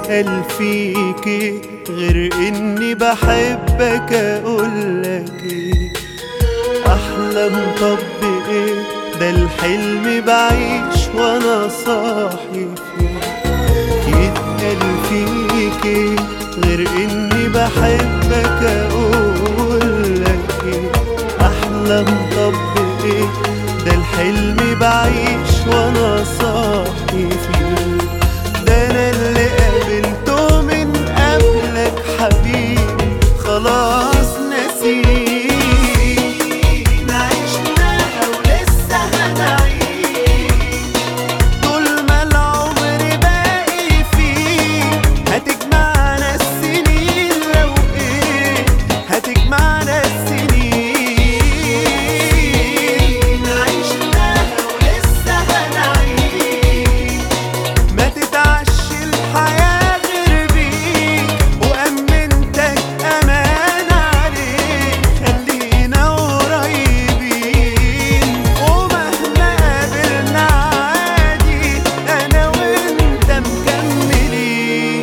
يتقال فيكي غير اني بحبك اقولك ايه احلم طب ايه ده الحلم بعيش وانا صاحي فيه يتقال فيكي غير اني بحبك اقولك ايه احلم طب ايه ده الحلم بعيش وانا صاحي فيه ده انا اللي قابلته من قبلك حبيبي خلاص نسيت عشناها ولسه هنعيش طول ما العمر باقي فيه هتجمعنا السنين لو ايه هتجمعنا السنين عشناها ولسه هنعيش ما تتعش الحياة غير بيك وأمنتك أمان عليك خلينا قريبين ومهما قابلنا عادي أنا وأنت مكملين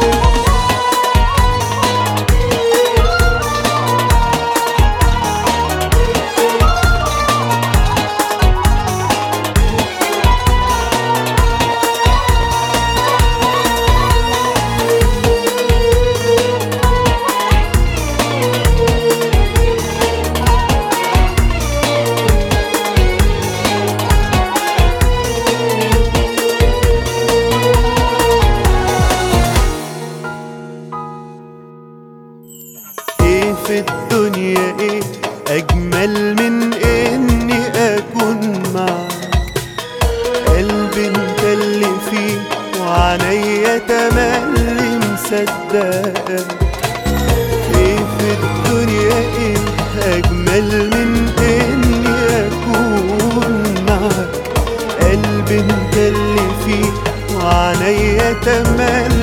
ايه في الدنيا ايه اجمل من اني اكون معك قلبي انت اللي فيه وعينيا تملي مصدقك ايه في الدنيا ايه اجمل من اني اكون معك قلبي انت اللي فيه وعينيا تملي